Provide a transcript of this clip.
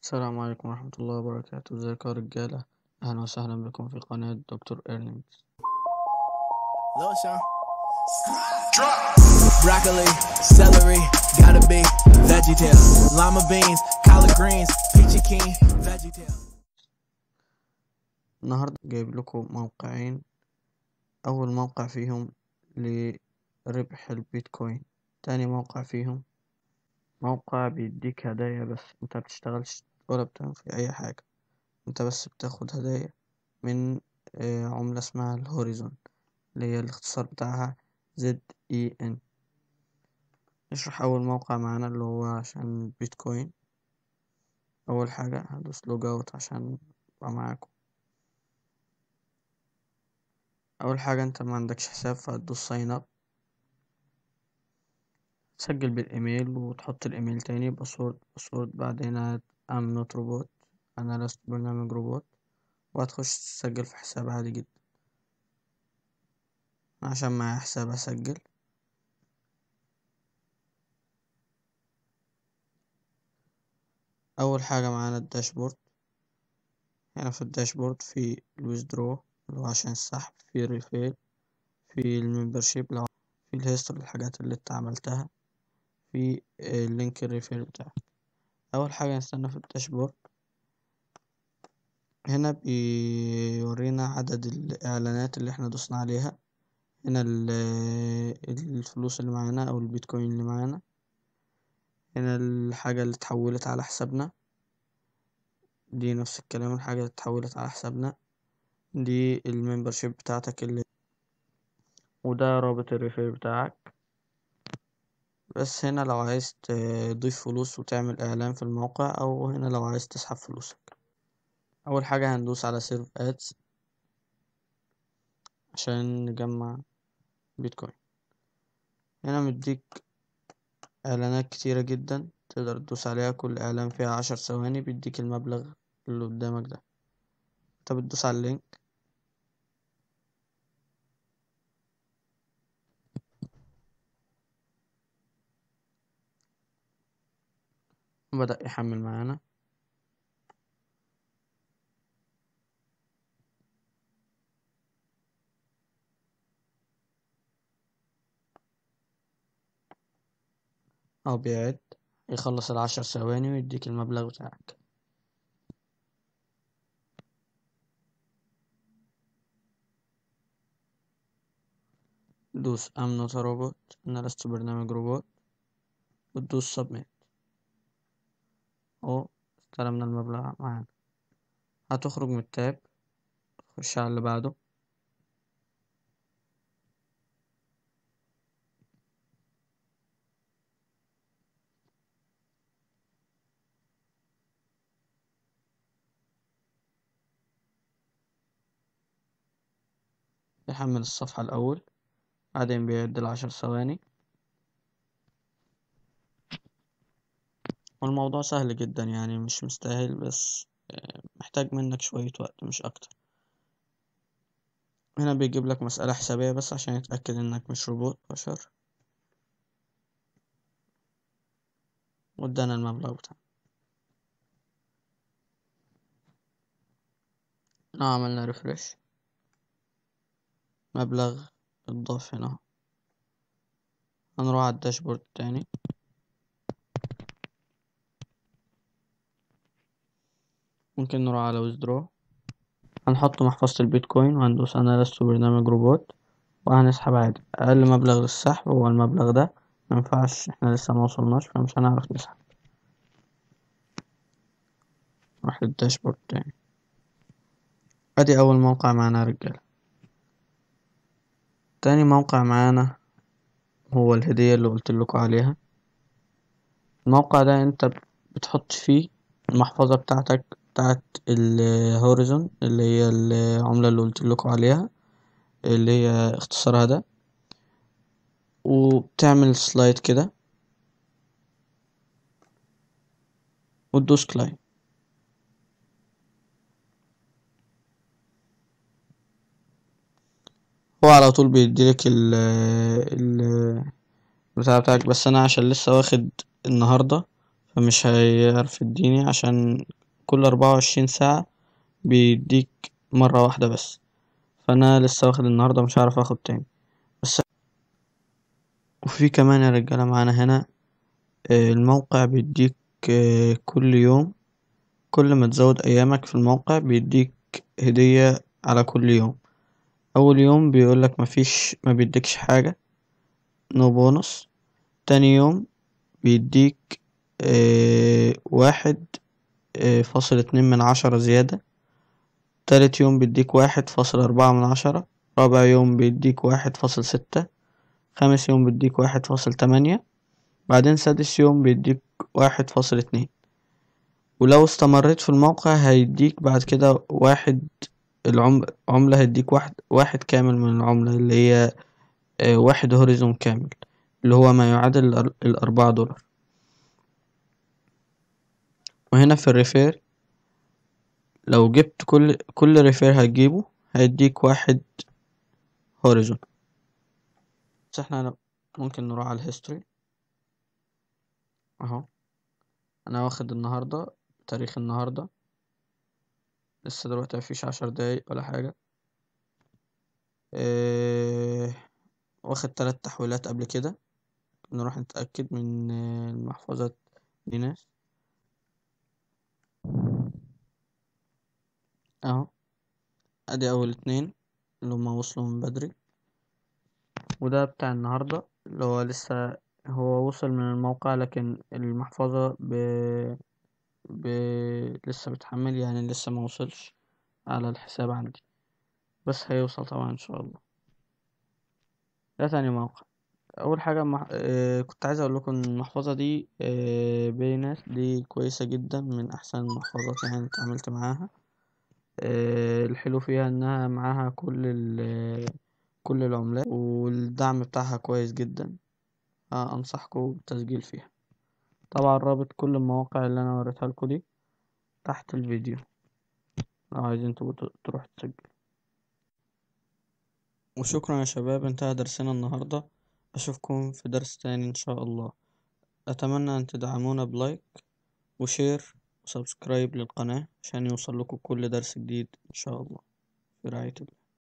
السلام عليكم ورحمة الله وبركاته ازيكم يا رجالة أهلا وسهلا بكم في قناة دكتور ايرلينجز Lil Sean. Broccoli, celery, gotta be VeggieTale. Lima beans, collard greens, peachy keen, VeggieTale. النهاردة جايب لكم موقعين أول موقع فيهم لربح البيتكوين تاني موقع فيهم موقع بيديك هدايا بس انت مبتشتغلش ولا بتعمل فيه أي حاجة انت بس بتاخد هدايا من آه، عملة اسمها الهوريزون اللي هي الاختصار بتاعها زد اي ان نشرح أول موقع معانا اللي هو عشان البيتكوين أول حاجة هدوس لوج اوت عشان أبقى معاكم اول حاجه انت ما عندكش حساب فهتدوس ساين اب تسجل بالايميل وتحط الايميل تاني باسورد باسورد بعدين ام نوت روبوت انا لست برنامج روبوت وهتخش تسجل في حساب عادي جدا عشان معايا حساب اسجل اول حاجه معانا الداشبورد هنا في الداشبورد في الويزدرو اللي هو عشان السحب في الريفيل في الممبرشيب لو في الهيستوري الحاجات اللي انت عملتها في اللينك الريفيل بتاعك اول حاجه نستنى في الداشبورد هنا بيورينا عدد الاعلانات اللي احنا دوسنا عليها هنا ال- الفلوس اللي معانا او البيتكوين اللي معانا هنا الحاجه اللي اتحولت على حسابنا دي نفس الكلام الحاجه اللي اتحولت على حسابنا دي الممبرشيب بتاعتك اللي وده رابط الريفير بتاعك بس هنا لو عايز تضيف فلوس وتعمل اعلان في الموقع او هنا لو عايز تسحب فلوسك اول حاجة هندوس على سيرف ادز عشان نجمع بيتكوين هنا مديك اعلانات كتيرة جدا تقدر تدوس عليها كل اعلان فيها عشر ثواني بيديك المبلغ اللي قدامك ده انت بتدوس على اللينك بدأ يحمل معانا أو بيعد يخلص العشر ثواني ويديك المبلغ بتاعك دوس أم نوت روبوت أنا لست برنامج روبوت وتدوس سبميت أهو استلمنا المبلغ معانا هتخرج من التاب تخش على اللي بعده يحمل الصفحة الأول بعدين بيعد العشر ثواني والموضوع سهل جدا يعني مش مستاهل بس آه، محتاج منك شوية وقت مش أكتر هنا بيجيب لك مسألة حسابية بس عشان يتأكد إنك مش روبوت بشر وادانا المبلغ بتاعنا لو عملنا ريفرش مبلغ اتضاف هنا هنروح على الداشبورد تاني ممكن نروح على ويزدرو هنحط محفظة البيتكوين وهندوس أنا لست برنامج روبوت وهنسحب عادي أقل مبلغ للسحب هو المبلغ ده مينفعش احنا لسه موصلناش فمش هنعرف نسحب نروح للداشبورد تاني ادي أول موقع معانا يا رجالة تاني موقع معانا هو الهدية اللي قلتلكوا عليها الموقع ده انت بتحط فيه المحفظة بتاعتك بتاعت الهوريزون اللي هي العملة اللي قلتلكوا عليها اللي هي اختصارها ده وبتعمل سلايد كده وتدوس كلاين هو على طول بيديلك ال ال بتاع بتاعك بس انا عشان لسه واخد النهاردة فمش هيعرف يديني عشان كل أربعة وعشرين ساعة بيديك مرة واحدة بس فأنا لسه واخد النهاردة مش هعرف اخد تاني بس وفي كمان يا رجالة معانا هنا الموقع بيديك كل يوم كل ما تزود أيامك في الموقع بيديك هدية على كل يوم أول يوم بيقولك مفيش مبيديكش حاجة نو بونص تاني يوم بيديك واحد فاصل اتنين من عشرة زيادة تالت يوم بيديك واحد فاصل أربعة من عشرة رابع يوم بيديك واحد فاصل ستة خامس يوم بيديك واحد فاصل تمانية بعدين سادس يوم بيديك واحد فاصل اتنين ولو استمريت في الموقع هيديك بعد كده واحد العملة هيديك واحد واحد كامل من العملة اللي هي واحد هوريزون كامل اللي هو ما يعادل الأربعة دولار وهنا في الريفير لو جبت كل كل ريفير هتجيبه هيديك واحد هوريزون بس احنا ممكن نروح على الهيستوري اهو انا واخد النهاردة تاريخ النهاردة لسه دلوقتي مفيش عشر دقايق ولا حاجة اه واخد تلات تحويلات قبل كده نروح نتأكد من المحفظة ديناس اهو ادي اول اتنين اللي هما وصلوا من بدري وده بتاع النهاردة اللي هو لسه هو وصل من الموقع لكن المحفظة ب... ب... لسه بتحمل يعني لسه ما وصلش على الحساب عندي بس هيوصل طبعا ان شاء الله ده تاني موقع اول حاجة مح... آه كنت عايز اقول لكم ان المحفظة دي آه بينات دي كويسة جدا من احسن المحفظات يعني اتعاملت معاها آه الحلو فيها انها معاها كل ال... كل العملات والدعم بتاعها كويس جدا آه انصحكم بالتسجيل فيها طبعا رابط كل المواقع اللي انا وريتها لكم دي تحت الفيديو لو عايزين تروح تسجل وشكرا يا شباب انتهى درسنا النهاردة اشوفكم في درس تاني ان شاء الله اتمنى ان تدعمونا بلايك وشير وسبسكرايب للقناة عشان يوصل لكم كل درس جديد ان شاء الله في رعاية الله